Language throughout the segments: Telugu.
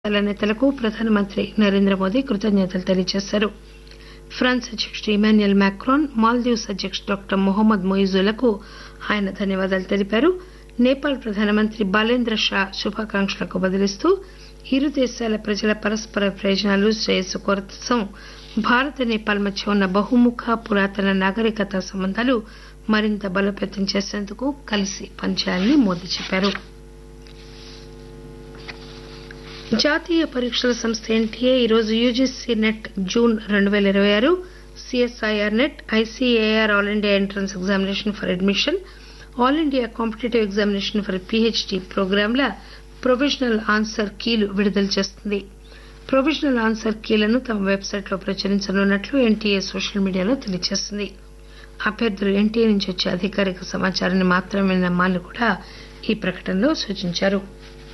దేశాల నేతలకు ప్రధానమంత్రి నరేంద్ర మోదీ కృతజ్ఞతలు తెలియజేశారు ఫ్రాన్స్ అధ్యకుడు ఇమాన్యుయల్ మాక్రాన్ మాల్దీవ్స్ అధ్యకుడు డాక్టర్ మొహమ్మద్ మొయిజులకు ఆయన ధన్యవాదాలు తెలిపారు నేపాల్ ప్రధానమంత్రి బాలేంద్ర షా శుభాకాంక్షలకు బదులిస్తూ ఇరు దేశాల ప్రజల పరస్పర ప్రయోజనాలు శ్రేయస్సు కోసం భారత్ నేపాల్ మధ్య ఉన్న బహుముఖ పురాతన నాగరికత సంబంధాలు మరింత బలోపేతం చేసేందుకు కలిసి పనిచేయాలని మోదీ చెప్పారు జాతీయ పరీక్షల సంస్థ ఎన్టీఏ ఈరోజు యూజీసీ నెట్ జూన్ రెండు పేల ఇరవై ఆరు CSIR NET ICAR all India entrance examination for admission all India competitive examination for PhD ప్రోగ్రాంల ప్రొవిజనల్ ఆన్సర్ కీలు విడుదల చేస్తుంది ప్రొవిజనల్ ఆన్సర్ కీలను తమ వెబ్సైట్లో ప్రచురించనున్నట్లు ఎన్టీఏ సోషల్ మీడియాలో తెలియజేసింది అభ్యర్థులు ఎన్టీఏ నుంచి వచ్చే అధికారిక సమాచారాన్ని మాత్రమే నమ్మాలని కూడా ఈ ప్రకటనలో సూచించారు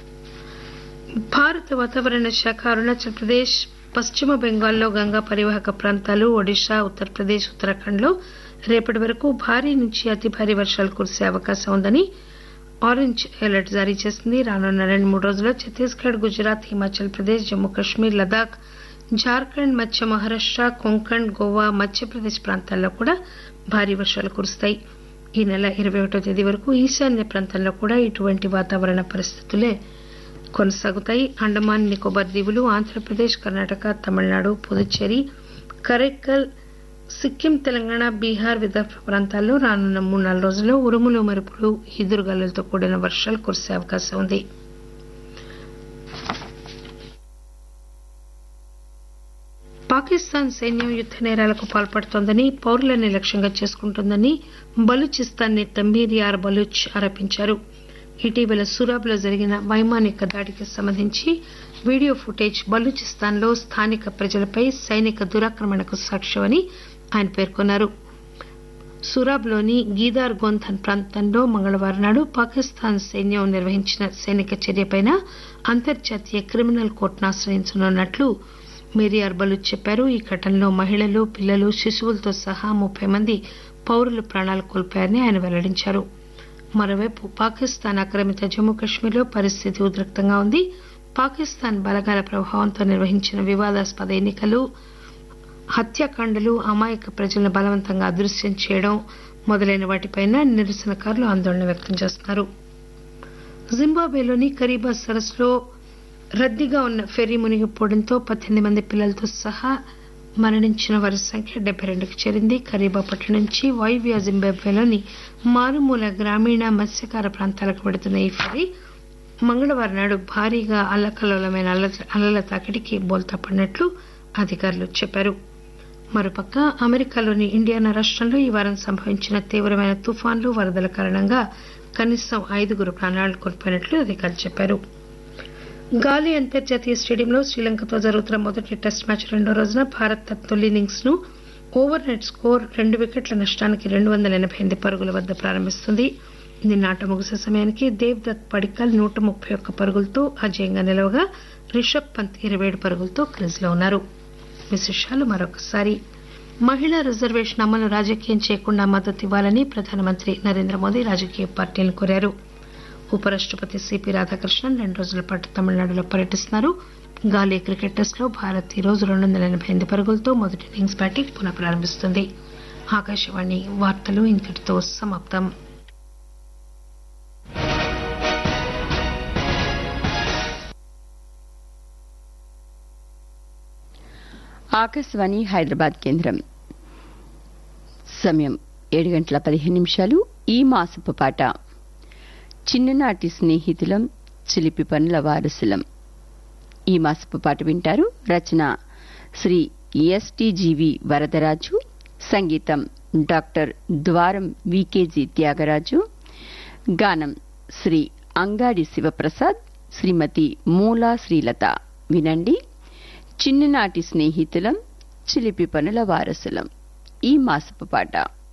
భారత వాతావరణ శాఖ అరుణాచల్ ప్రదేశ్ పశ్చిమ బెంగాల్లో గంగా పరివాహక ప్రాంతాలు ఒడిశా ఉత్తరప్రదేశ్ ఉత్తరాఖండ్లో రేపటి వరకు భారీ నుంచి అతి భారీ వర్షాలు కురిసే అవకాశం ఉందని ఆరెంజ్ అలర్ట్ జారీ చేసింది రానున్న రెండు మూడు రోజుల్లో ఛత్తీస్గఢ్ గుజరాత్ హిమాచల్ ప్రదేశ్ జమ్మూ కశ్మీర్ లదాఖ్ జార్ఖండ్ మధ్య మహారాష్ట కొంకణ్ గోవా మధ్యప్రదేశ్ ప్రాంతాల్లో కూడా భారీ వర్షాలు కురుస్తాయి ఈ నెల ఇరవై ఒకటో తేదీ వరకు ఈశాన్య ప్రాంతంలో కూడా ఇటువంటి వాతావరణ పరిస్థితులే కొనసాగుతాయి అండమాన్ నికోబార్ దీవులు ఆంధ్రప్రదేశ్ కర్ణాటక తమిళనాడు పుదుచ్చేరి కరైక్కల్ సిక్కిం తెలంగాణ బీహార్ విదర్భ ప్రాంతాల్లో రానున్న మూడు నాలుగు రోజుల్లో ఉరుములు మెరుపులు ఈదురుగాలులతో కూడిన వర్షాలు కురిసే అవకాశం ఉంది పాకిస్తాన్ సైన్యం యుద్ద నేరాలకు పాల్పడుతోందని పౌరులని లక్ష్యంగా చేసుకుంటోందని బలూచిస్తాన్ నేత మీర్యార్ బలూచ్ ఆరోపించారు ఇటీవల సూరాబ్లో జరిగిన వైమానిక దాడికి సంబంధించి వీడియో ఫుటేజ్ బలూచిస్తాన్ లో స్థానిక ప్రజలపై సైనిక దురాక్రమణకు సాక్ష్యమని ఆయన పేర్కొన్నారు సూరాబ్లోని గీదార్ గోంధన్ ప్రాంతంలో మంగళవారం నాడు పాకిస్తాన్ సైన్యం నిర్వహించిన సైనిక చర్యపై అంతర్జాతీయ క్రిమినల్ కోర్టును ఆశ్రయించనున్నట్లు మేరియార్ బలూచ్ చెప్పారు ఈ ఘటనలో మహిళలు పిల్లలు శిశువులతో సహా ముప్పై మంది పౌరులు ప్రాణాలు కోల్పోయారని ఆయన వెల్లడించారు మరోవైపు పాకిస్తాన్ ఆక్రమిత జమ్మూ కశ్మీర్లో పరిస్థితి ఉద్రిక్తంగా ఉంది పాకిస్తాన్ బలగాల ప్రభావంతో నిర్వహించిన వివాదాస్పద ఎన్నికలు హత్యాకాండలు అమాయక ప్రజలను బలవంతంగా అదృశ్యం చేయడం మొదలైన వాటిపై నిరసనకారులు ఆందోళన వ్యక్తం చేస్తున్నారు జింబాబ్వేలోని కరీబా సరస్సులో రద్దీగా ఉన్న ఫెర్రీ మునిగిపోవడంతో పద్దెనిమిది మంది పిల్లలతో సహా మరణించిన వారి సంఖ్య డెబ్బై రెండుకు చేరింది కరీబా పట్టణం నుంచి వాయువ్య జింబాబ్వేలోని మారుమూల గ్రామీణ మత్స్యకార ప్రాంతాలకు వెడుతున్న ఈ ఫెర్రీ మంగళవారం నాడు భారీగా అల్లకల్లోలమైన అలల తాకిడికి బోల్తా పడినట్లు అధికారులు చెప్పారు మరోపక్క అమెరికాలోని ఇండియానా రాష్టంలో ఈ వారం సంభవించిన తీవ్రమైన తుఫాన్లు వరదల కారణంగా కనీసం ఐదుగురు ప్రాణాలు కోల్పోయినట్లు అధికారులు చెప్పారు గాలి అంతర్జాతీయ స్టేడియంలో శ్రీలంకతో జరుగుతున్న మొదటి టెస్ట్ మ్యాచ్ రెండో రోజున భారత్ తన తొలి ఇన్నింగ్స్ ను ఓవర్ నెట్ స్కోర్ రెండు వికెట్ల నష్టానికి రెండు వందల ఎనబై ఎనిమిది పరుగుల వద్ద ప్రారంభిస్తుంది నిన్న ఆట ముగిసే సమయానికి దేవ్దత్ పడికల్ నూట ముప్పై ఒక్క పరుగులతో అజయంగా నిలవగా రిషబ్ పంత్ ఇరవై ఏడు పరుగులతో క్రీజ్లో ఉన్నారు విశేషాలు మరొకసారి మహిళా రిజర్వేషన్ అమలు రాజకీయం చేయకుండా మద్దతు ఇవ్వాలని ప్రధానమంత్రి నరేంద్ర మోదీ రాజకీయ పార్టీలను కోరారు ఉపరాష్టపతి సిపి రాధాకృష్ణన్ రెండు రోజుల పాటు తమిళనాడులో పర్యటిస్తున్నారు గాలీ క్రికెట్ టెస్ట్ లో భారత్ ఈ రోజు రెండు వందల ఎనబై ఎనిమిది పరుగులతో మొదటి ఇన్నింగ్స్ బ్యాటింగ్ పునః ప్రారంభిస్తుంది ఆకాశవాణి వార్తలు ఇంతటితో సమాప్తం ఆకాశవాణి హైదరాబాద్ కేంద్రం సమయం ఏడు గంటల పదిహేను నిమిషాలు ఈ మాసపు పాట చిన్ననాటి స్నేహితులం చిలిపి పనుల వారసులం ఈ మాసపు పాట వింటారు రచన శ్రీ ఎస్టీజీవి వరదరాజు సంగీతం డాక్టర్ ద్వారం వికేజీ త్యాగరాజు గానం శ్రీ అంగాడి శివప్రసాద్ శ్రీమతి మూలా శ్రీలత వినండి చిన్ననాటి స్నేహితులం చిలిపి పనుల వారసులం ఈ మాసపు పాట